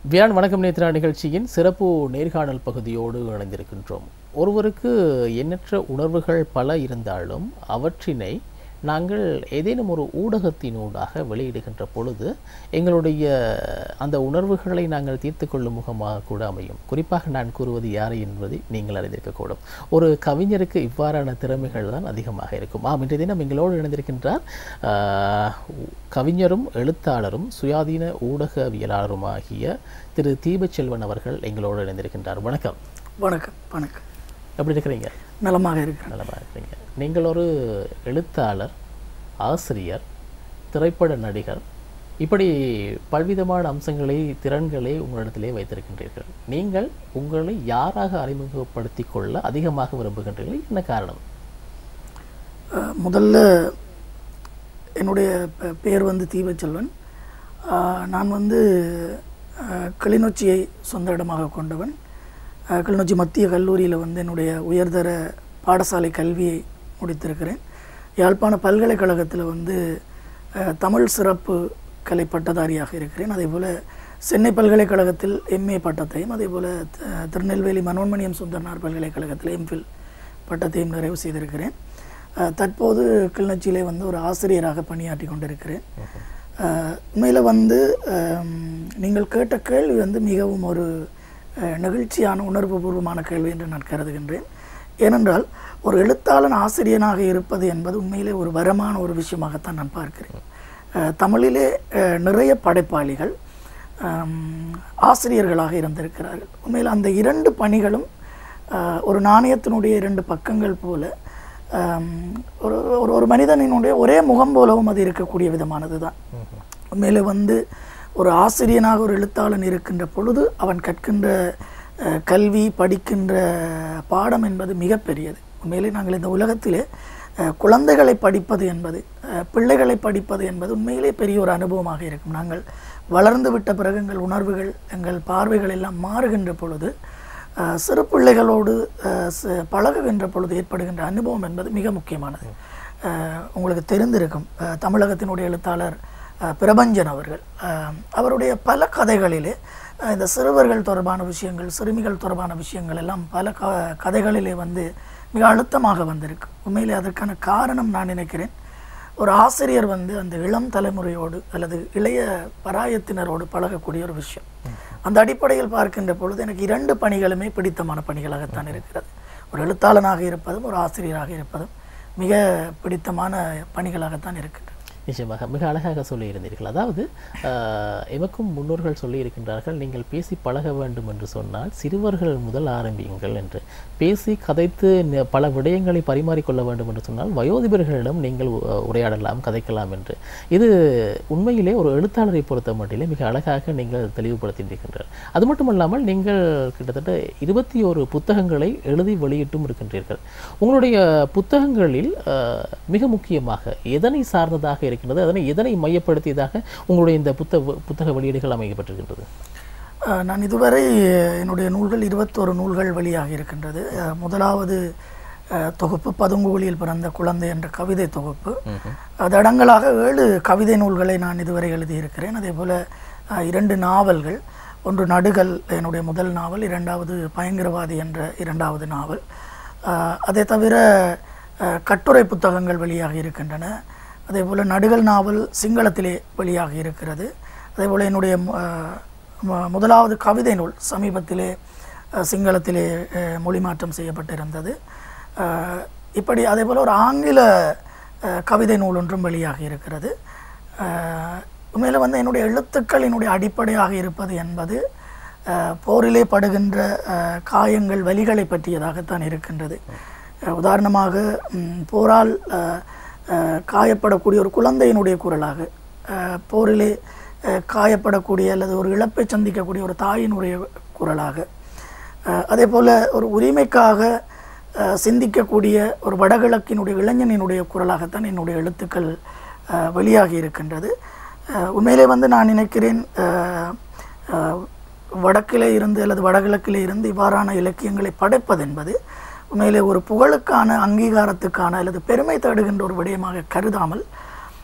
வியான் வணக்கம் நேத்ரா நிகழ்ச்சியின் சிறப்பு நேர்காணல் பகுதியோடு இணைந்திருக்கின்றோம் ஒருவருக்கு எண்ணற்ற உணர்வுகள் பல இருந்தாலும் அவற்றினை நாங்கள் ஏதேனும் ஒரு ஊடகத்தினூடாக வெளியிடுகின்ற பொழுது எங்களுடைய அந்த உணர்வுகளை நாங்கள் தீர்த்து கொள்ளும் முகமாக கூட அமையும் குறிப்பாக நான் கூறுவது யார் என்பதை நீங்கள் அறிந்திருக்கக்கூடும் ஒரு கவிஞருக்கு இவ்வாறான திறமைகள் தான் அதிகமாக இருக்கும் ஆம் இன்றைய தினம் எங்களோடு இணைந்திருக்கின்றார் ஆஹ், கவிஞரும் எழுத்தாளரும் சுயாதீன ஊடகவியலாளருமாகிய திரு தீபச்செல்வன் அவர்கள் எங்களோடு இணைந்திருக்கின்றார் வணக்கம் வணக்கம் வணக்கம் எப்படி இருக்கிறீங்க நலமாக இருக்கிறேன் நலமாக இருக்கிறீங்க நீங்கள் ஒரு எழுத்தாளர் ஆசிரியர் திரைப்பட நடிகர் இப்படி பல்விதமான அம்சங்களை திறன்களை உங்களிடத்திலே வைத்திருக்கின்றீர்கள் நீங்கள் உங்களை யாராக அறிமுகப்படுத்திக் கொள்ள அதிகமாக விரும்புகின்றீர்கள் என்ன காரணம் அஹ், முதல்ல என்னுடைய பெ- பெயர் வந்து தீபச்செல்வன் அஹ், நான் வந்து அஹ், கிளிநொச்சியை சொந்த இடமாக கொண்டவன் அஹ், கிளிநொச்சி மத்திய கல்லூரியில் வந்து என்னுடைய உயர்தர பாடசாலை கல்வியை முடித்திருக்கிறேன் யாழ்ப்பாண பல்கலைக்கழகத்தில் வந்து அஹ், தமிழ் சிறப்பு கலை பட்டதாரியாக இருக்கிறேன் அதே போல் சென்னை பல்கலைக்கழகத்தில் எம்ஏ பட்டத்தையும் அதே போல் திருநெல்வேலி மனோன்மணியம் சுந்தரனார் பல்கலைக்கழகத்தில் எம்ஃபில் பட்டத்தையும் நிறைவு செய்திருக்கிறேன் அஹ், தற்போது கிளிநொச்சியிலே வந்து ஒரு ஆசிரியராக பணியாற்றி கொண்டிருக்கிறேன் அஹ், உண்மையில் வந்து அம், நீங்கள் கேட்ட கேள்வி வந்து மிகவும் ஒரு அஹ், நெகிழ்ச்சியான உணர்வுபூர்வமான கேள்வி என்று நான் கருதுகின்றேன் ஏனென்றால் ஒரு எழுத்தாளன் ஆசிரியனாக இருப்பது என்பது உண்மையிலே ஒரு வரமான ஒரு விஷயமாகத்தான் நான் பார்க்கிறேன் அஹ், தமிழிலே அஹ், நிறைய படைப்பாளிகள் ஆம், ஆசிரியர்களாக இருந்திருக்கிறார்கள் உண்மையில் அந்த இரண்டு பணிகளும் ஆஹ், ஒரு நாணயத்தினுடைய இரண்டு பக்கங்கள் போல ஆம், ஒரு ஒரு ஒரு மனிதனினுடைய ஒரே முகம் போலவும் அது இருக்கக்கூடிய விதமானது தான் உண்மையிலே வந்து ஒரு ஆசிரியனாக ஒரு எழுத்தாளன் இருக்கின்ற பொழுது அவன் கற்கின்ற அஹ், கல்வி படிக்கின்ற பாடம் என்பது மிகப்பெரியது உண்மையிலே நாங்கள் இந்த உலகத்திலே அஹ், குழந்தைகளை படிப்பது என்பது அஹ், பிள்ளைகளை படிப்பது என்பது உண்மையிலே பெரிய ஒரு அனுபவமாக இருக்கும் நாங்கள் வளர்ந்து விட்ட பிறகு எங்கள் உணர்வுகள் எங்கள் பார்வைகள் எல்லாம் மாறுகின்ற பொழுது அஹ், சிறு பிள்ளைகளோடு அஹ், ச- பழகுகின்ற பொழுது ஏற்படுகின்ற அனுபவம் என்பது மிக முக்கியமானது அஹ், உங்களுக்கு தெரிந்திருக்கும் அஹ், தமிழகத்தினுடைய எழுத்தாளர் அஹ், பிரபஞ்சன் அவர்கள் அஹ், அவருடைய பல கதைகளிலே அஹ், இந்த சிறுவர்கள் தொடர்பான விஷயங்கள் சிறுமிகள் தொடர்பான விஷயங்கள் எல்லாம் பல க கதைகளிலே வந்து மிக அழுத்தமாக வந்திருக்கு உண்மையிலே அதற்கான காரணம் நான் நினைக்கிறேன் ஒரு ஆசிரியர் வந்து அந்த இளம் தலைமுறையோடு அல்லது இளைய பராயத்தினரோடு பழகக்கூடிய ஒரு விஷயம் அந்த அடிப்படையில் பார்க்கின்ற பொழுது எனக்கு இரண்டு பணிகளுமே பிடித்தமான பணிகளாகத்தான் இருக்கிறது ஒரு எழுத்தாளனாக இருப்பதும் ஒரு ஆசிரியராக இருப்பதும் மிக பிடித்தமான பணிகளாகத்தான் இருக்கின்றது நிச்சயமாக மிக அழகாக சொல்லியிருந்தீர்கள் அதாவது ஆஹ், எமக்கும் முன்னோர்கள் சொல்லியிருக்கின்றார்கள் நீங்கள் பேசி பழக வேண்டும் என்று சொன்னால் சிறுவர்கள் முதல் ஆரம்பியுங்கள் என்று பேசி கதைத்து ந- பல விடயங்களை பரிமாறிக்கொள்ள வேண்டும் என்று சொன்னால் வயோதிபர்களிடம் நீங்கள் உ- உரையாடலாம் கதைக்கலாம் என்று இது உண்மையிலே ஒரு எழுத்தாளரை பொறுத்த மட்டிலே மிக அழகாக நீங்கள் தெளிவுபடுத்தியிருக்கின்றார் அது மட்டுமல்லாமல் நீங்கள் கிட்டத்தட்ட இருபத்தி ஒரு புத்தகங்களை எழுதி வெளியிட்டும் இருக்கின்றீர்கள் உங்களுடைய புத்தகங்களில் ஆஹ், மிக முக்கியமாக எதனை சார்ந்ததாக இருக்கின்றது அதனை எதனை மையப்படுத்தியதாக உங்களுடைய இந்த புத்தக புத்தக வெளியீடுகள் அமைக்கப்பட்டிருக்கின்றது அஹ், நான் இதுவரை என்னுடைய நூல்கள் இருபத்தோரு நூல்கள் வெளியாக இருக்கின்றது அஹ், முதலாவது அஹ், தொகுப்பு பதுங்குகுழியில் பிறந்த குழந்தை என்ற கவிதை தொகுப்பு அது அடங்கலாக ஏழு கவிதை நூல்களை நான் இதுவரை எழுதியிருக்கிறேன் அதே போல் அஹ், இரண்டு நாவல்கள் ஒன்று நடுகள் என்னுடைய முதல் நாவல் இரண்டாவது பயங்கரவாதி என்ற இரண்டாவது நாவல் அஹ், அதை தவிர அஹ், கட்டுரை புத்தகங்கள் வெளியாக இருக்கின்றன அதே போல் நடுகள் நாவல் சிங்களத்திலே வெளியாக இருக்கிறது அதே போல் என்னுடைய மு- அஹ், மு- முதலாவது கவிதை நூல் சமீபத்திலே அஹ், சிங்களத்திலே அஹ், மொழிமாற்றம் செய்யப்பட்டிருந்தது அஹ், இப்படி அதே போல் ஒரு ஆங்கில அஹ், கவிதை நூல் ஒன்றும் வெளியாக இருக்கிறது அஹ், உண்மையில் வந்து என்னுடைய எழுத்துக்கள் என்னுடைய அடிப்படையாக இருப்பது என்பது அஹ், போரிலே படுகின்ற அஹ், காயங்கள் வலிகளை பற்றியதாகத்தான் இருக்கின்றது அஹ், உதாரணமாக ம், போரால் அஹ், அஹ், காயப்படக்கூடிய ஒரு குழந்தையினுடைய குரலாக அஹ், போரிலே அஹ், காயப்படக்கூடிய அல்லது ஒரு இழப்பை சந்திக்கக்கூடிய ஒரு தாயினுடைய குரலாக அஹ், அதே போல் ஒரு உரிமைக்காக அஹ், சிந்திக்கக்கூடிய ஒரு வடகிழக்கினுடைய இளைஞனினுடைய குரலாகத்தான் என்னுடைய எழுத்துக்கள் அஹ், வெளியாகி இருக்கின்றது அஹ், உண்மையிலே வந்து நான் நினைக்கிறேன் அஹ், அஹ், வடக்கிலே இருந்து அல்லது வடகிழக்கிலே இருந்து இவ்வாறான இலக்கியங்களை படைப்பது என்பது உண்மையிலே ஒரு புகழுக்கான அங்கீகாரத்துக்கான அல்லது பெருமை தேடுகின்ற ஒரு விடயமாக கருதாமல்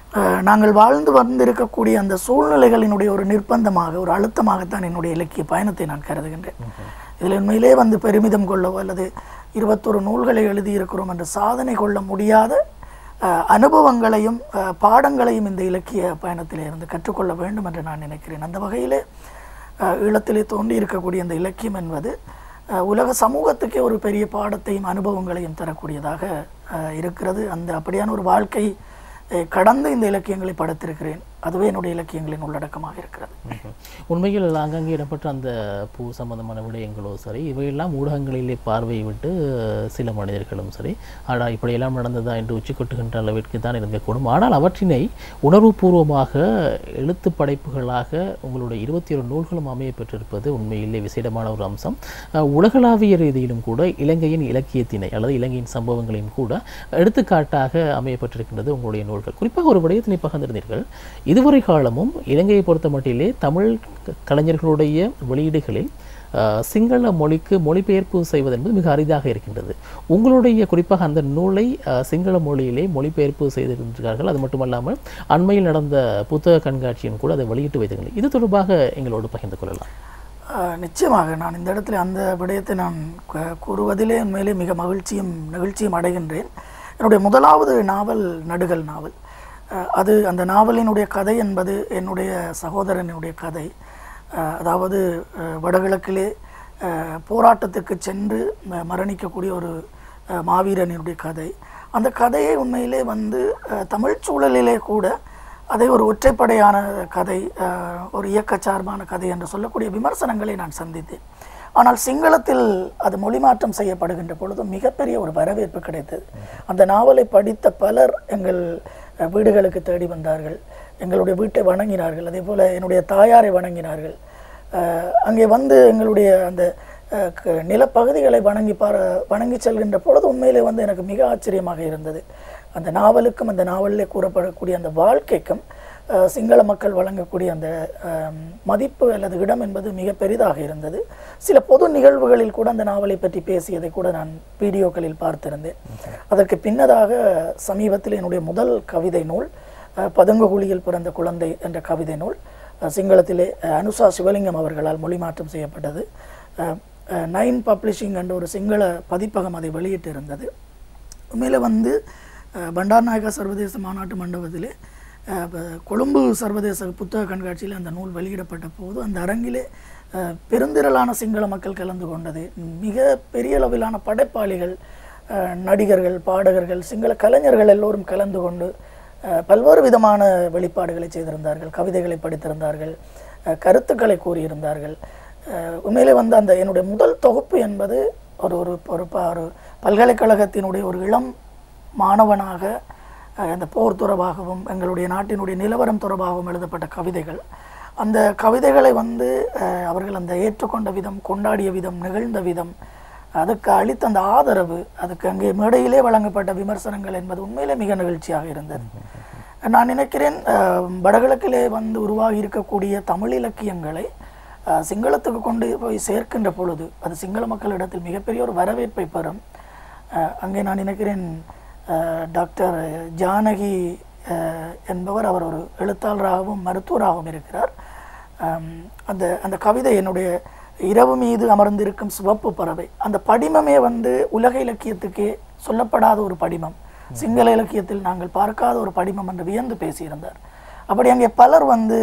அஹ், நாங்கள் வாழ்ந்து வந்திருக்கக்கூடிய அந்த சூழ்நிலைகளினுடைய ஒரு நிர்பந்தமாக ஒரு அழுத்தமாகத்தான் என்னுடைய இலக்கிய பயணத்தை நான் கருதுகின்றேன் இதில் உண்மையிலே வந்து பெருமிதம் கொள்ளவோ அல்லது இருபத்தொரு நூல்களை எழுதியிருக்கிறோம் என்ற சாதனை கொள்ள முடியாத அஹ், அனுபவங்களையும் அஹ், பாடங்களையும் இந்த இலக்கிய பயணத்திலே இருந்து கற்றுக்கொள்ள வேண்டும் என்று நான் நினைக்கிறேன் அந்த வகையிலே அஹ், ஈழத்திலே தோன்றி இருக்கக்கூடிய இந்த இலக்கியம் என்பது அஹ், உலக சமூகத்துக்கே ஒரு பெரிய பாடத்தையும் அனுபவங்களையும் தரக்கூடியதாக அஹ், இருக்கிறது அந்த அப்படியான ஒரு வாழ்க்கை அஹ், கடந்து இந்த இலக்கியங்களை படைத்திருக்கிறேன் அதுவே என்னுடைய இலக்கியங்களின் உள்ளடக்கமாக இருக்கிறது ம்ஹும். உண்மையில் அங்கங்கே இடம்பெற்ற அந்த பூ சம்பந்தமான விடயங்களோ சரி இவையெல்லாம் ஊடகங்களிலே பார்வை விட்டு சில மனிதர்களும் சரி ஆடா இப்படியெல்லாம் நடந்ததா என்று உச்சி கொட்டுகின்ற அளவிற்கு தான் இருக்கக்கூடும் ஆனால் அவற்றினை உணர்வுபூர்வமாக எழுத்து படைப்புகளாக உங்களுடைய இருபத்தி ஒரு நூல்களும் அமைய பெற்றிருப்பது உண்மையிலே விசேடமான ஒரு அம்சம் அஹ், உலகளாவிய ரீதியிலும் கூட இலங்கையின் இலக்கியத்தினை அல்லது இலங்கையின் சம்பவங்களையும் கூட எடுத்துக்காட்டாக அமையப்பட்டிருக்கின்றது உங்களுடைய நூல்கள் குறிப்பாக ஒரு விடயத்தினை பகிர்ந்திருந்தீர்கள் இதுவரை காலமும் இலங்கையை பொறுத்த மட்டிலே தமிழ் க- கலைஞர்களுடைய வெளியீடுகளில் அஹ், சிங்கள மொழிக்கு மொழிபெயர்ப்பு செய்வது என்பது மிக அரிதாக இருக்கின்றது உங்களுடைய குறிப்பாக அந்த நூலை அஹ், சிங்கள மொழியிலே மொழிபெயர்ப்பு செய்திருக்கிறார்கள் அது மட்டுமல்லாமல் அண்மையில் நடந்த புத்தக கண்காட்சியும் கூட அதை வெளியிட்டு வைத்திருக்கிறது இது தொடர்பாக எங்களோடு பகிர்ந்து கொள்ளலாம் ஆஹ் நிச்சயமாக நான் இந்த இடத்துல அந்த விடயத்தை நான் கு- கூறுவதிலே உண்மையிலே மிக மகிழ்ச்சியும் நெகிழ்ச்சியும் அடைகின்றேன் என்னுடைய முதலாவது நாவல் நடுகள் நாவல் ஆஹ் அது அந்த நாவலினுடைய கதை என்பது என்னுடைய சகோதரனுடைய கதை ஆஹ் அதாவது ஆஹ் வடகிழக்கிலே ஆஹ் போராட்டத்துக்கு சென்று ம- மரணிக்கக்கூடிய ஒரு ஆஹ் மாவீரனுடைய கதை அந்த கதையை உண்மையிலே வந்து ஆஹ் தமிழ் சூழலிலே கூட அதை ஒரு ஒற்றைப்படையான கதை அஹ், ஒரு இயக்கச்சார்பான கதை என்று சொல்லக்கூடிய விமர்சனங்களை நான் சந்தித்தேன் ஆனால் சிங்களத்தில் அது மொழிமாற்றம் செய்யப்படுகின்ற பொழுது மிகப்பெரிய ஒரு வரவேற்பு கிடைத்தது அந்த நாவலை படித்த பலர் எங்கள் அஹ், வீடுகளுக்கு தேடி வந்தார்கள் எங்களுடைய வீட்டை வணங்கினார்கள் அதே போல் என்னுடைய தாயாரை வணங்கினார்கள் அஹ், அங்கே வந்து எங்களுடைய அந்த அஹ், க- நிலப்பகுதிகளை வணங்கி பார வணங்கி செல்கின்ற பொழுது உண்மையிலே வந்து எனக்கு மிக ஆச்சரியமாக இருந்தது அந்த நாவலுக்கும் அந்த நாவலிலே கூறப்படக்கூடிய அந்த வாழ்க்கைக்கும் அஹ், சிங்கள மக்கள் வழங்கக்கூடிய அந்த அஹ், மதிப்பு அல்லது இடம் என்பது மிக பெரிதாக இருந்தது சில பொது நிகழ்வுகளில் கூட அந்த நாவலை பற்றி பேசியதை கூட நான் வீடியோக்களில் பார்த்திருந்தேன் அதற்கு பின்னதாக சமீபத்தில் என்னுடைய முதல் கவிதை நூல் அஹ், பதுங்குகுழியில் பிறந்த குழந்தை என்ற கவிதை நூல் அஹ், சிங்களத்திலே அஹ், அனுஷா சிவலிங்கம் அவர்களால் மொழிமாற்றம் செய்யப்பட்டது அஹ், அஹ், நைன் பப்ளிஷிங் என்ற ஒரு சிங்கள பதிப்பகம் அதை வெளியிட்டிருந்தது உண்மையில் வந்து அஹ், பண்டார்நாயகா சர்வதேச மாநாட்டு மண்டபத்திலே அஹ், ப- கொழும்பு சர்வதேச புத்தக கண்காட்சியில் அந்த நூல் வெளியிடப்பட்ட போது அந்த அரங்கிலே அஹ், பெருந்திரளான சிங்கள மக்கள் கலந்து கொண்டது மிக பெரிய அளவிலான படைப்பாளிகள் அஹ், நடிகர்கள் பாடகர்கள் சிங்கள கலைஞர்கள் எல்லோரும் கலந்து கொண்டு அஹ், பல்வேறு விதமான வெளிப்பாடுகளை செய்திருந்தார்கள் கவிதைகளை படித்திருந்தார்கள் அஹ், கருத்துக்களை கூறியிருந்தார்கள் அஹ், உண்மையிலே வந்து அந்த என்னுடைய முதல் தொகுப்பு என்பது ஒரு ஒரு ஒரு ப- ஒரு பல்கலைக்கழகத்தினுடைய ஒரு இளம் மாணவனாக அஹ், அந்த போர் தொடர்பாகவும் எங்களுடைய நாட்டினுடைய நிலவரம் தொடர்பாகவும் எழுதப்பட்ட கவிதைகள் அந்த கவிதைகளை வந்து அஹ், அவர்கள் அந்த ஏற்றுக்கொண்ட விதம் கொண்டாடிய விதம் நிகழ்ந்த விதம் அதுக்கு அளித்த அந்த ஆதரவு அதுக்கு அங்கே மேடையிலே வழங்கப்பட்ட விமர்சனங்கள் என்பது உண்மையிலே மிக நிகழ்ச்சியாக இருந்தது நான் நினைக்கிறேன் அஹ், வடகிழக்கிலே வந்து உருவாகி இருக்கக்கூடிய தமிழ் இலக்கியங்களை அஹ், சிங்களத்துக்கு கொண்டு போய் சேர்க்கின்ற பொழுது அது சிங்கள மக்களிடத்தில் மிகப்பெரிய ஒரு வரவேற்பை பெறும் அஹ், அங்கே நான் நினைக்கிறேன் அஹ், டாக்டர் ஜானகி அஹ், என்பவர் அவர் ஒரு எழுத்தாளராகவும் மருத்துவராகவும் இருக்கிறார் அம், அந்த அந்த கவிதை என்னுடைய இரவு மீது அமர்ந்திருக்கும் சிவப்பு பறவை அந்த படிமமே வந்து உலக இலக்கியத்துக்கே சொல்லப்படாத ஒரு படிமம் சிங்கள இலக்கியத்தில் நாங்கள் பார்க்காத ஒரு படிமம் என்று வியந்து பேசியிருந்தார் அப்படி அங்கே பலர் வந்து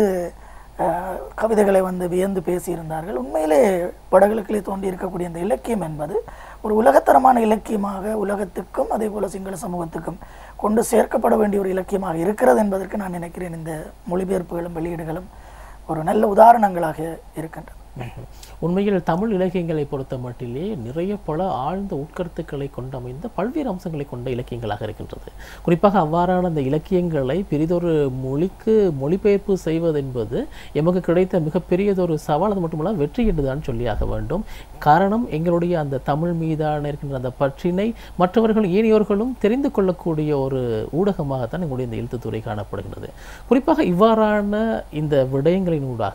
அஹ், கவிதைகளை வந்து வியந்து பேசியிருந்தார்கள் உண்மையிலே வடகிழக்கிலே தோன்றி இருக்கக்கூடிய இந்த இலக்கியம் என்பது ஒரு உலகத்தரமான இலக்கியமாக உலகத்துக்கும் அதே போல சிங்கள சமூகத்துக்கும் கொண்டு சேர்க்கப்பட வேண்டிய ஒரு இலக்கியமாக இருக்கிறது என்பதற்கு நான் நினைக்கிறேன் இந்த மொழிபெயர்ப்புகளும் வெளியீடுகளும் ஒரு நல்ல உதாரணங்களாக இருக்கின்றன ம்ஹும். உண்மையில் தமிழ் இலக்கியங்களை பொறுத்த மட்டிலே நிறைய பல ஆழ்ந்த உட்கருத்துக்களை கொண்டமைந்த பல்வேறு அம்சங்களை கொண்ட இலக்கியங்களாக இருக்கின்றது குறிப்பாக அவ்வாறான அந்த இலக்கியங்களை பெரிதொரு மொழிக்கு மொழிபெயர்ப்பு செய்வது என்பது எமக்கு கிடைத்த மிகப்பெரியதொரு சவால் அது மட்டுமல்ல வெற்றி என்றுதான் சொல்லியாக வேண்டும் காரணம் எங்களுடைய அந்த தமிழ் மீதான இருக்கின்ற அந்த பற்றினை மற்றவர்கள் ஏனையோர்களும் தெரிந்து கொள்ளக்கூடிய ஒரு ஊடகமாகத்தான் எங்களுடைய இந்த எழுத்துத்துறை காணப்படுகின்றது குறிப்பாக இவ்வாறான இந்த விடயங்களின் ஊடாக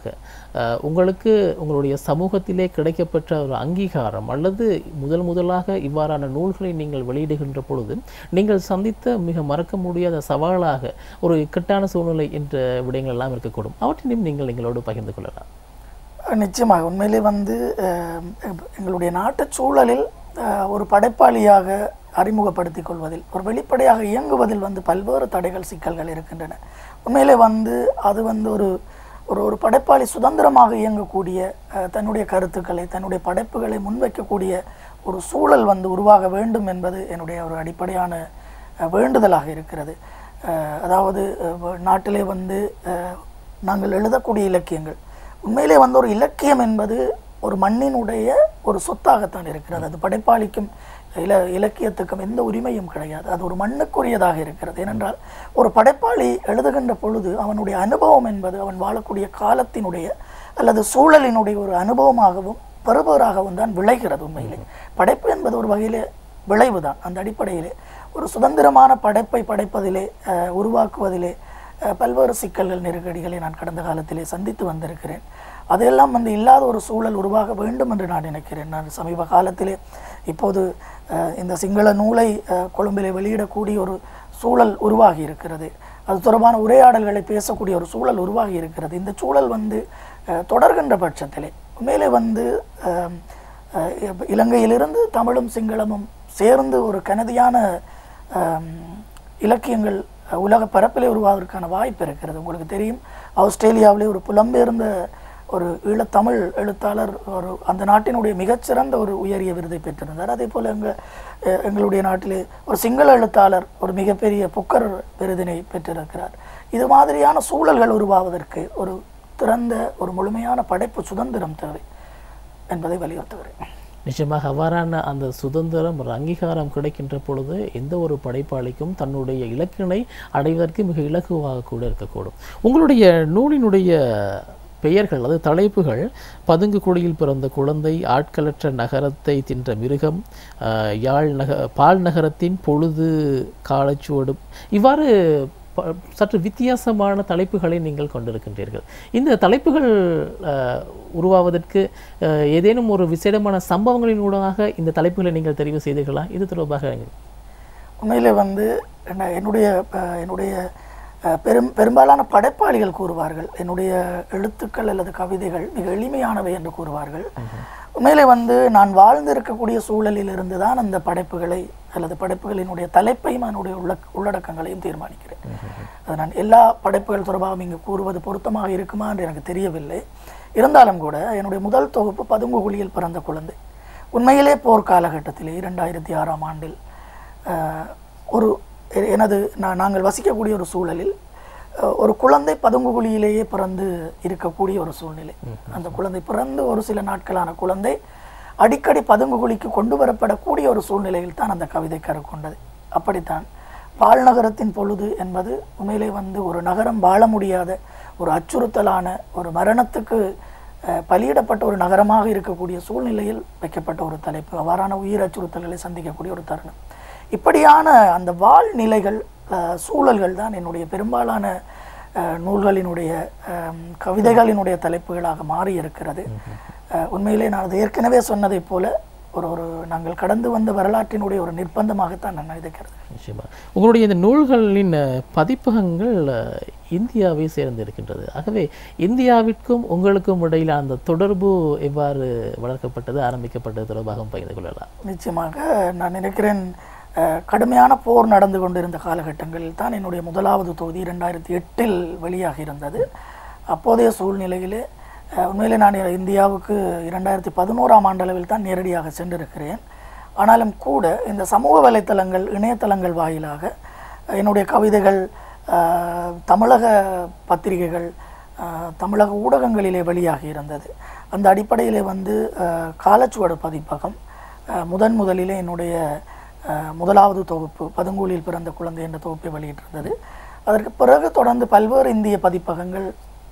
அஹ், உங்களுக்கு உங்களுடைய சமூகத்திலே கிடைக்கப்பெற்ற ஒரு அங்கீகாரம் அல்லது முதல் முதலாக இவ்வாறான நூல்களை நீங்கள் வெளியிடுகின்ற பொழுது நீங்கள் சந்தித்த மிக மறக்க முடியாத சவாலாக ஒரு இக்கட்டான சூழ்நிலை என்ற விடயங்கள் எல்லாம் இருக்கக்கூடும் அவற்றினையும் நீங்கள் எங்களோடு பகிர்ந்து கொள்ளலாம் நிச்சயமாக உண்மையிலே வந்து அஹ், எங்களுடைய நாட்டு சூழலில் அஹ், ஒரு படைப்பாளியாக அறிமுகப்படுத்திக் கொள்வதில் ஒரு வெளிப்படையாக இயங்குவதில் வந்து பல்வேறு தடைகள் சிக்கல்கள் இருக்கின்றன உண்மையிலே வந்து அது வந்து ஒரு ஒரு ஒரு படைப்பாளி சுதந்திரமாக இயங்கக்கூடிய அஹ், தன்னுடைய கருத்துக்களை தன்னுடைய படைப்புகளை முன்வைக்கக்கூடிய ஒரு சூழல் வந்து உருவாக வேண்டும் என்பது என்னுடைய ஒரு அடிப்படையான அஹ், வேண்டுதலாக இருக்கிறது அஹ், அதாவது அஹ், வ- நாட்டிலே வந்து அஹ், நாங்கள் எழுதக்கூடிய இலக்கியங்கள் உண்மையிலே வந்து ஒரு இலக்கியம் என்பது ஒரு மண்ணினுடைய ஒரு சொத்தாகத்தான் இருக்கிறது அது படைப்பாளிக்கும் இல இலக்கியத்துக்கும் எந்த உரிமையும் கிடையாது அது ஒரு மண்ணுக்குரியதாக இருக்கிறது ஏனென்றால் ஒரு படைப்பாளி எழுதுகின்ற பொழுது அவனுடைய அனுபவம் என்பது அவன் வாழக்கூடிய காலத்தினுடைய அல்லது சூழலினுடைய ஒரு அனுபவமாகவும் பெறுபவராகவும் தான் விளைகிறது உண்மையிலே படைப்பு என்பது ஒரு வகையிலே விளைவுதான் அந்த அடிப்படையிலே ஒரு சுதந்திரமான படைப்பை படைப்பதிலே அஹ், உருவாக்குவதிலே அஹ், பல்வேறு சிக்கல்கள் நெருக்கடிகளை நான் கடந்த காலத்திலே சந்தித்து வந்திருக்கிறேன் அதையெல்லாம் வந்து இல்லாத ஒரு சூழல் உருவாக வேண்டும் என்று நான் நினைக்கிறேன் நான் சமீப காலத்திலே இப்போது அஹ், இந்த சிங்கள நூலை அஹ், கொழும்பிலே வெளியிடக்கூடிய ஒரு சூழல் உருவாகி இருக்கிறது அது தொடர்பான உரையாடல்களை பேசக்கூடிய ஒரு சூழல் உருவாகி இருக்கிறது இந்த சூழல் வந்து அஹ், தொடர்கின்ற பட்சத்திலே உண்மையிலே வந்து அஹ், அஹ், இப்ப இலங்கையிலிருந்து தமிழும் சிங்களமும் சேர்ந்து ஒரு கனதியான ஆம், இலக்கியங்கள் அஹ், உலக பரப்பிலே உருவாவதற்கான வாய்ப்பு இருக்கிறது உங்களுக்கு தெரியும் ஆஸ்திரேலியாவிலே ஒரு புலம்பெயர்ந்த ஒரு ஈழத்தமிழ் எழுத்தாளர் ஒரு அந்த நாட்டினுடைய மிகச்சிறந்த ஒரு உயரிய விருதை பெற்றிருந்தார் அதே போல் எங்கள் எங்களுடைய நாட்டிலே ஒரு சிங்கள எழுத்தாளர் ஒரு மிகப்பெரிய புக்கர் விருதினை பெற்றிருக்கிறார் இது மாதிரியான சூழல்கள் உருவாவதற்கு ஒரு திறந்த ஒரு முழுமையான படைப்பு சுதந்திரம் தேவை என்பதை வலியுறுத்துகிறேன் நிச்சயமாக அவ்வாறான அந்த சுதந்திரம் ஒரு அங்கீகாரம் கிடைக்கின்ற பொழுது எந்த ஒரு படைப்பாளிக்கும் தன்னுடைய இலக்கினை அடைவதற்கு மிக இலகுவாக கூட இருக்கக்கூடும் உங்களுடைய நூலினுடைய பெயர்கள் அது தலைப்புகள் பதுங்கு குடியில் பிறந்த குழந்தை ஆட்களற்ற நகரத்தை தின்ற மிருகம் ஆஹ், யாழ் நக பால் நகரத்தின் பொழுது காலச்சுவடு இவ்வாறு ப- சற்று வித்தியாசமான தலைப்புகளை நீங்கள் கொண்டிருக்கின்றீர்கள் இந்த தலைப்புகள் ஆஹ், உருவாவதற்கு ஆஹ், ஏதேனும் ஒரு விசேடமான சம்பவங்களின் ஊடாக இந்த தலைப்புகளை நீங்கள் தெரிவு செய்தீர்களா இது தொடர்பாக உண்மையிலே வந்து என்ன- என்னுடைய அஹ், என்னுடைய அஹ், பெரும் பெரும்பாலான படைப்பாளிகள் கூறுவார்கள் என்னுடைய எழுத்துக்கள் அல்லது கவிதைகள் மிக எளிமையானவை என்று கூறுவார்கள் உண்மையிலே வந்து நான் வாழ்ந்திருக்கக்கூடிய சூழலில் இருந்து தான் அந்த படைப்புகளை அல்லது படைப்புகளினுடைய தலைப்பையும் அதனுடைய உள்ள உள்ளடக்கங்களையும் தீர்மானிக்கிறேன் அது நான் எல்லா படைப்புகள் தொடர்பாகவும் இங்கு கூறுவது பொருத்தமாக இருக்குமா என்று எனக்கு தெரியவில்லை இருந்தாலும் கூட என்னுடைய முதல் தொகுப்பு பதுங்கு குழியில் பிறந்த குழந்தை உண்மையிலே போர் காலகட்டத்திலே இரண்டாயிரத்தி ஆறாம் ஆண்டில் அஹ், ஒரு எ- எனது நான் நாங்கள் வசிக்கக்கூடிய ஒரு சூழலில் அஹ், ஒரு குழந்தை பதுங்கு குழியிலேயே பிறந்து இருக்கக்கூடிய ஒரு சூழ்நிலை அந்த குழந்தை பிறந்து ஒரு சில நாட்களான குழந்தை அடிக்கடி பதுங்கு குழிக்கு கொண்டு வரப்படக்கூடிய ஒரு சூழ்நிலையில் தான் அந்த கவிதை கருக்கொண்டது அப்படித்தான் பால் நகரத்தின் பொழுது என்பது உண்மையிலே வந்து ஒரு நகரம் வாழ முடியாத ஒரு அச்சுறுத்தலான ஒரு மரணத்துக்கு அஹ், பலியிடப்பட்ட ஒரு நகரமாக இருக்கக்கூடிய சூழ்நிலையில் வைக்கப்பட்ட ஒரு தலைப்பு அவ்வாறான உயிர் அச்சுறுத்தல்களை சந்திக்கக்கூடிய ஒரு தருணம் இப்படியான அந்த வாழ்நிலைகள் அஹ், சூழல்கள் தான் என்னுடைய பெரும்பாலான அஹ், நூல்களினுடைய அஹ், கவிதைகளினுடைய தலைப்புகளாக மாறி இருக்கிறது அஹ், உண்மையிலே நான் அது ஏற்கனவே சொன்னதைப் போல ஒரு ஒரு நாங்கள் கடந்து வந்த வரலாற்றினுடைய ஒரு நிர்பந்தமாகத்தான் நான் நினைக்கிறது நிச்சயமா உங்களுடைய இந்த நூல்களின் அஹ், பதிப்பகங்கள் அஹ், இந்தியாவை சேர்ந்து இருக்கின்றது ஆகவே இந்தியாவிற்கும் உங்களுக்கும் இடையில அந்த தொடர்பு எவ்வாறு வளர்க்கப்பட்டது ஆரம்பிக்கப்பட்டது தொடர்பாக பகிர்ந்து கொள்ளலாம் நிச்சயமாக நான் நினைக்கிறேன் அஹ், கடுமையான போர் நடந்து கொண்டிருந்த காலகட்டங்களில் தான் என்னுடைய முதலாவது தொகுதி இரண்டாயிரத்தி எட்டில் வெளியாகி இருந்தது அப்போதைய சூழ்நிலையிலே அஹ், உண்மையிலே நான் இந்தியாவுக்கு இரண்டாயிரத்தி பதினோராம் ஆண்டளவில் தான் நேரடியாக சென்றிருக்கிறேன் ஆனாலும் கூட இந்த சமூக வலைத்தளங்கள் இணையதளங்கள் வாயிலாக அஹ், என்னுடைய கவிதைகள் அஹ், தமிழக பத்திரிகைகள் அஹ், தமிழக ஊடகங்களிலே வெளியாகி இருந்தது அந்த அடிப்படையிலே வந்து அஹ், காலச்சுவடு பதிப்பகம் அஹ், முதன் முதலிலே என்னுடைய அஹ், முதலாவது தொகுப்பு பதுங்கூலில் பிறந்த குழந்தை என்ற தொகுப்பை வெளியிட்டிருந்தது அதற்கு பிறகு தொடர்ந்து பல்வேறு இந்திய பதிப்பகங்கள்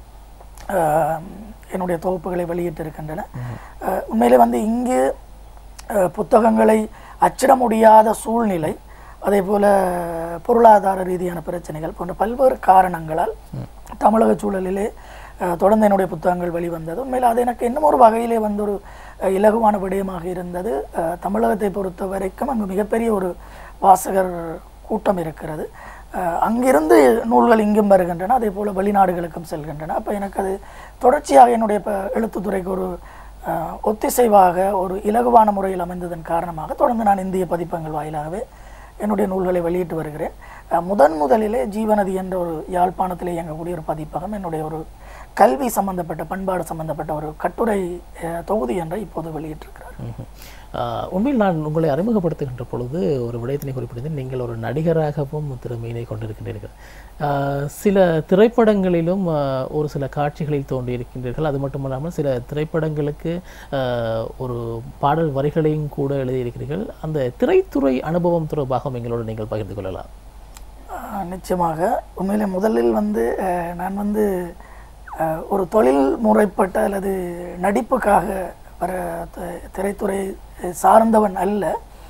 அஹ், என்னுடைய தொகுப்புகளை வெளியிட்டிருக்கின்றன அஹ், உண்மையிலே வந்து இங்கு அஹ், புத்தகங்களை அச்சிட முடியாத சூழ்நிலை அதே போல பொருளாதார ரீதியான பிரச்சனைகள் போன்ற பல்வேறு காரணங்களால் தமிழக சூழலிலே அஹ், தொடர்ந்து என்னுடைய புத்தகங்கள் வெளிவந்தது உண்மையில் அது எனக்கு இன்னும் ஒரு வகையிலே வந்து ஒரு அஹ், இலகுவான விடயமாக இருந்தது அஹ், தமிழகத்தை பொறுத்த வரைக்கும் அங்கு மிகப்பெரிய ஒரு வாசகர் கூட்டம் இருக்கிறது அஹ், அங்கிருந்து நூல்கள் இங்கும் வருகின்றன அதே போல் வெளிநாடுகளுக்கும் செல்கின்றன அப்போ எனக்கு அது தொடர்ச்சியாக என்னுடைய இப்போ எழுத்துத்துறைக்கு ஒரு அஹ், ஒத்திசைவாக ஒரு இலகுவான முறையில் அமைந்ததன் காரணமாக தொடர்ந்து நான் இந்திய பதிப்பங்கள் வாயிலாகவே என்னுடைய நூல்களை வெளியிட்டு வருகிறேன் அஹ், முதன் முதலிலே ஜீவநதி என்ற ஒரு யாழ்ப்பாணத்திலே இயங்கக்கூடிய ஒரு பதிப்பகம் என்னுடைய ஒரு கல்வி சம்பந்தப்பட்ட பண்பாடு சம்பந்தப்பட்ட ஒரு கட்டுரை அஹ், தொகுதி என்ற இப்போது வெளியிட்டிருக்கிறார் ம்ஹும். ஆஹ் உண்மையில் நான் உங்களை அறிமுகப்படுத்துகின்ற பொழுது ஒரு விடயத்தினை குறிப்பிட்டது நீங்கள் ஒரு நடிகராகவும் திறமையினை கொண்டிருக்கின்றீர்கள் ஆஹ் சில திரைப்படங்களிலும் ஆஹ் ஒரு சில காட்சிகளில் தோன்றியிருக்கின்றீர்கள் அது மட்டுமல்லாமல் சில திரைப்படங்களுக்கு ஆஹ் ஒரு பாடல் வரிகளையும் கூட எழுதியிருக்கிறீர்கள் அந்த திரைத்துறை அனுபவம் தொடர்பாக எங்களோடு நீங்கள் பகிர்ந்து கொள்ளலாம் ஆஹ் நிச்சயமாக உண்மையிலே முதலில் வந்து அஹ், நான் வந்து அஹ், ஒரு தொழில் முறைப்பட்ட அல்லது நடிப்புக்காக வர த- திரைத்துறை சார்ந்தவன் அல்ல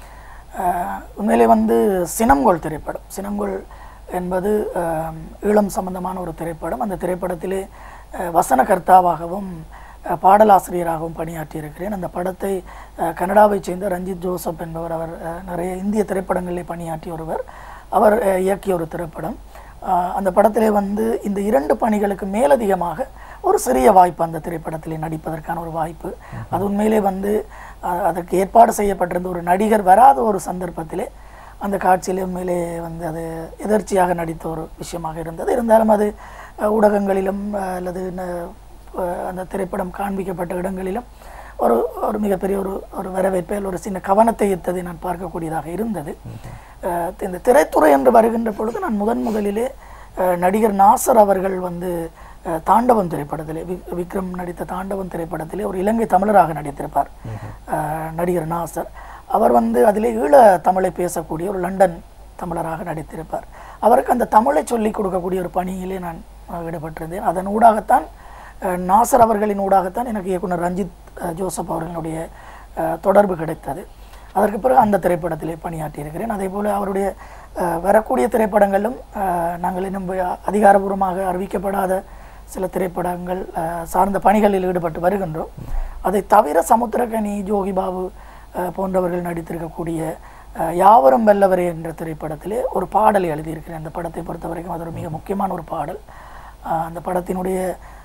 அஹ், உண்மையிலே வந்து சினங்கோல் திரைப்படம் சினங்கோல் என்பது அஹ், ஈழம் சம்பந்தமான ஒரு திரைப்படம் அந்த திரைப்படத்திலே அஹ், வசனகர்த்தாவாகவும் அஹ், பாடலாசிரியராகவும் பணியாற்றியிருக்கிறேன் அந்த படத்தை அஹ், கனடாவைச் சேர்ந்த ரஞ்சித் ஜோசப் என்பவர் அவர் அஹ், நிறைய இந்திய திரைப்படங்களிலே பணியாற்றிய ஒருவர் அவர் அஹ், இயக்கிய ஒரு திரைப்படம் அஹ், அந்த படத்திலே வந்து இந்த இரண்டு பணிகளுக்கு மேலதிகமாக ஒரு சிறிய வாய்ப்பு அந்த திரைப்படத்திலே நடிப்பதற்கான ஒரு வாய்ப்பு அது உண்மையிலே வந்து அஹ், அதற்கு ஏற்பாடு செய்யப்பட்டிருந்த ஒரு நடிகர் வராத ஒரு சந்தர்ப்பத்திலே அந்த காட்சியிலே உண்மையிலே வந்து அது எதர்ச்சியாக நடித்த ஒரு விஷயமாக இருந்தது இருந்தாலும் அது அஹ், ஊடகங்களிலும் அஹ், அல்லது ந- அஹ், அந்த திரைப்படம் காண்பிக்கப்பட்ட இடங்களிலும் ஒரு ஒரு மிகப்பெரிய ஒரு ஒரு வரவேற்பை அல்லது ஒரு சின்ன கவனத்தை ஈர்த்ததை நான் பார்க்கக்கூடியதாக இருந்தது அஹ், இந்த திரைத்துறை என்று வருகின்ற பொழுது நான் முதன் முதலிலே அஹ், நடிகர் நாசர் அவர்கள் வந்து அஹ், தாண்டவம் திரைப்படத்திலே வி- விக்ரம் நடித்த தாண்டவம் திரைப்படத்திலே ஒரு இலங்கை தமிழராக நடித்திருப்பார் அஹ், நடிகர் நாசர் அவர் வந்து அதிலே ஈழ தமிழை பேசக்கூடிய ஒரு லண்டன் தமிழராக நடித்திருப்பார் அவருக்கு அந்த தமிழை சொல்லிக் கொடுக்கக்கூடிய ஒரு பணியிலே நான் அஹ், ஈடுபட்டிருந்தேன் அதன் ஊடாகத்தான் அஹ், நாசர் அவர்களின் ஊடாகத்தான் எனக்கு இயக்குனர் ரஞ்சித் அஹ், ஜோசப் அவர்களுடைய அஹ், தொடர்பு கிடைத்தது அதற்கு பிறகு அந்த திரைப்படத்திலே பணியாற்றியிருக்கிறேன் அதே போல் அவருடைய அஹ், வரக்கூடிய திரைப்படங்களும் அஹ், நாங்கள் இன்னும் வி- அதிகாரபூர்வமாக அறிவிக்கப்படாத சில திரைப்படங்கள் அஹ், சார்ந்த பணிகளில் ஈடுபட்டு வருகின்றோம் அதை தவிர சமுத்திரகனி ஜோகி பாபு அஹ், போன்றவர்கள் நடித்திருக்கக்கூடிய அஹ், யாவரும் வெல்லவரே என்ற திரைப்படத்திலே ஒரு பாடலை எழுதியிருக்கிறேன் அந்த படத்தை பொறுத்த வரைக்கும் அது ஒரு மிக முக்கியமான ஒரு பாடல் அஹ், அந்த படத்தினுடைய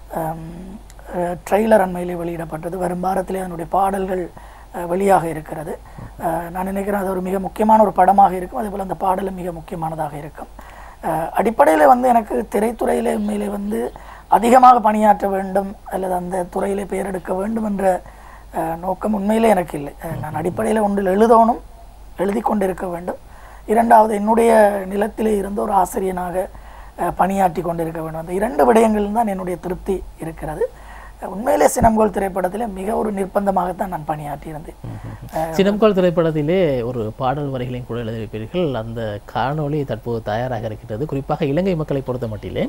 ட்ரெய்லர் அண்மையிலே வெளியிடப்பட்டது வரும் வாரத்திலே அதனுடைய பாடல்கள் அஹ், வெளியாக இருக்கிறது அஹ், நான் நினைக்கிறேன் அது ஒரு மிக முக்கியமான ஒரு படமாக இருக்கும் அதேபோல் அந்த பாடலும் மிக முக்கியமானதாக இருக்கும் அடிப்படையில் வந்து எனக்கு திரைத்துறையிலே உண்மையிலே வந்து அதிகமாக பணியாற்ற வேண்டும் அல்லது அந்த துறையிலே பெயர் எடுக்க வேண்டும் என்ற அஹ், நோக்கம் உண்மையிலே எனக்கு இல்லை அஹ், நான் அடிப்படையில் ஒன்றில் எழுதணும் எழுதி கொண்டிருக்க வேண்டும் இரண்டாவது என்னுடைய நிலத்திலே இருந்த ஒரு ஆசிரியனாக அஹ், பணியாற்றி கொண்டிருக்க வேண்டும் அந்த இரண்டு விடயங்கள் தான் என்னுடைய திருப்தி இருக்கிறது அஹ், உண்மையிலே சினங்கோல் திரைப்படத்திலே மிக ஒரு நிர்பந்தமாகத்தான் நான் பணியாற்றியிருந்தேன் சினம்கோல் திரைப்படத்திலே ஒரு பாடல் வரிகளையும் கூட எழுதியிருப்பீர்கள் அந்த காணொளி தற்போது தயாராக இருக்கின்றது குறிப்பாக இலங்கை மக்களை பொறுத்த மட்டிலே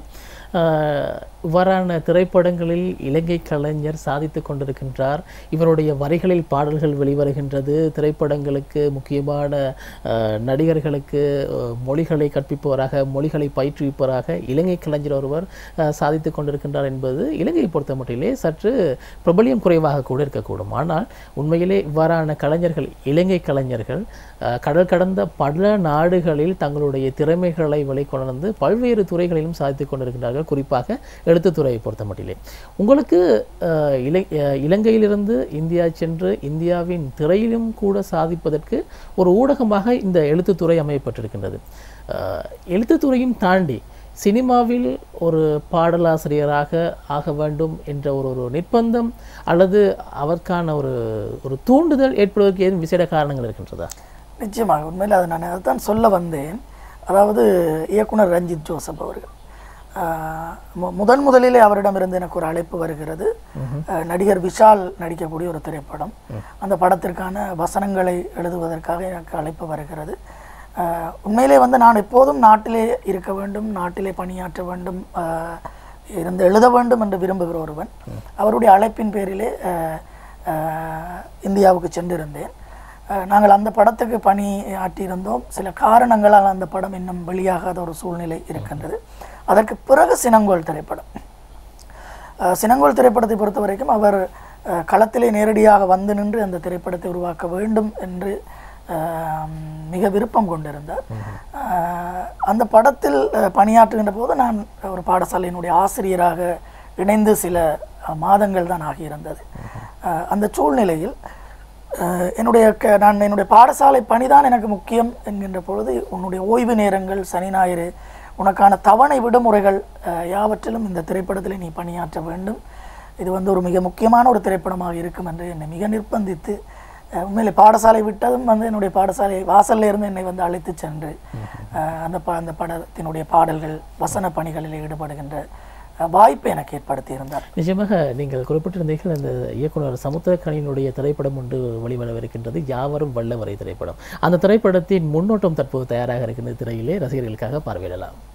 ஆஹ், இவ்வாறான திரைப்படங்களில் இலங்கை கலைஞர் சாதித்து கொண்டிருக்கின்றார் இவருடைய வரிகளில் பாடல்கள் வெளிவருகின்றது திரைப்படங்களுக்கு முக்கியமான ஆஹ், நடிகர்களுக்கு ஆஹ், மொழிகளை கற்பிப்பவராக மொழிகளை பயிற்றுவிப்பவராக இலங்கை கலைஞர் ஒருவர் ஆஹ், சாதித்து கொண்டிருக்கின்றார் என்பது இலங்கையை பொறுத்த மட்டிலே சற்று பிரபலியம் குறைவாக கூட இருக்கக்கூடும் ஆனால் உண்மையிலே இவ்வாறான கலைஞர்கள் இலங்கை கலைஞர்கள் அஹ், கடல் கடந்த பல நாடுகளில் தங்களுடைய திறமைகளை வெளிக்கொணர்ந்து பல்வேறு துறைகளிலும் சாதித்துக் கொண்டிருக்கின்றார்கள் குறிப்பாக எழுத்துத்துறையை பொறுத்த மட்டிலே உங்களுக்கு அஹ், இலை அஹ், இலங்கையிலிருந்து இந்தியா சென்று இந்தியாவின் திரையிலும் கூட சாதிப்பதற்கு ஒரு ஊடகமாக இந்த எழுத்துத்துறை அமையப்பட்டிருக்கின்றது அஹ், எழுத்துத்துறையும் தாண்டி சினிமாவில் ஒரு பாடலாசிரியராக ஆக வேண்டும் என்ற ஒரு ஒரு நிர்பந்தம் அல்லது அவருக்கான ஒரு ஒரு தூண்டுதல் ஏற்படுவதற்கு ஏதும் விசேட காரணங்கள் இருக்கின்றதா நிச்சயமாக உண்மையில் அதை நான் அதுதான் சொல்ல வந்தேன் அதாவது இயக்குனர் ரஞ்சித் ஜோசப் அவர்கள் ஆஹ் மு- முதன் முதலிலே அவரிடமிருந்து எனக்கு ஒரு அழைப்பு வருகிறது ஆஹ் நடிகர் விஷால் நடிக்கக்கூடிய ஒரு திரைப்படம் அந்த படத்திற்கான வசனங்களை எழுதுவதற்காக எனக்கு அழைப்பு வருகிறது ஆஹ் உண்மையிலே வந்து நான் எப்போதும் நாட்டிலே இருக்க வேண்டும் நாட்டிலே பணியாற்ற வேண்டும் ஆஹ் இருந்து எழுத வேண்டும் என்று விரும்புகிற ஒருவன் அவருடைய அழைப்பின் பேரிலே ஆஹ் ஆஹ் இந்தியாவுக்கு சென்றிருந்தேன் அஹ் நாங்கள் அந்த படத்துக்கு பணி ஆற்றியிருந்தோம் சில காரணங்களால் அந்த படம் இன்னும் வெளியாகாத ஒரு சூழ்நிலை இருக்கின்றது அதற்கு பிறகு சினங்கோல் திரைப்படம் அஹ், சினங்கோல் திரைப்படத்தை பொறுத்த வரைக்கும் அவர் அஹ், களத்திலே நேரடியாக வந்து நின்று அந்த திரைப்படத்தை உருவாக்க வேண்டும் என்று அஹ், மிக விருப்பம் கொண்டிருந்தார் அஹ், அந்த படத்தில் அஹ், பணியாற்றுகின்ற போது நான் ஒரு பாடசாலையினுடைய ஆசிரியராக இணைந்து சில அஹ், மாதங்கள் தான் ஆகியிருந்தது அஹ், அந்த சூழ்நிலையில் அஹ், என்னுடைய க நான் என்னுடைய பாடசாலை பணிதான் எனக்கு முக்கியம் என்கின்ற பொழுது உன்னுடைய ஓய்வு நேரங்கள் சனி ஞாயிறு உனக்கான தவணை விடுமுறைகள் அஹ், யாவற்றிலும் இந்த திரைப்படத்தில் நீ பணியாற்ற வேண்டும் இது வந்து ஒரு மிக முக்கியமான ஒரு திரைப்படமாக இருக்கும் என்று என்னை மிக நிர்பந்தித்து அஹ், உண்மையிலே பாடசாலை விட்டதும் வந்து என்னுடைய பாடசாலை வாசல்ல இருந்து என்னை வந்து அழைத்து சென்று அஹ், அந்த ப அந்த படத்தினுடைய பாடல்கள் வசன பணிகளில் ஈடுபடுகின்ற அஹ், வாய்ப்பை எனக்கு ஏற்படுத்தி இருந்தார் நிஜமாக நீங்கள் குறிப்பிட்டிருந்தீர்கள் அந்த இயக்குனர் சமுத்திரக்கணியினுடைய திரைப்படம் ஒன்று வெளிவரவிருக்கின்றது யாவரும் வல்லவரை திரைப்படம் அந்த திரைப்படத்தின் முன்னோட்டம் தற்போது தயாராக இருக்கின்ற திரையிலே ரசிகர்களுக்காக பார்வையிடலாம்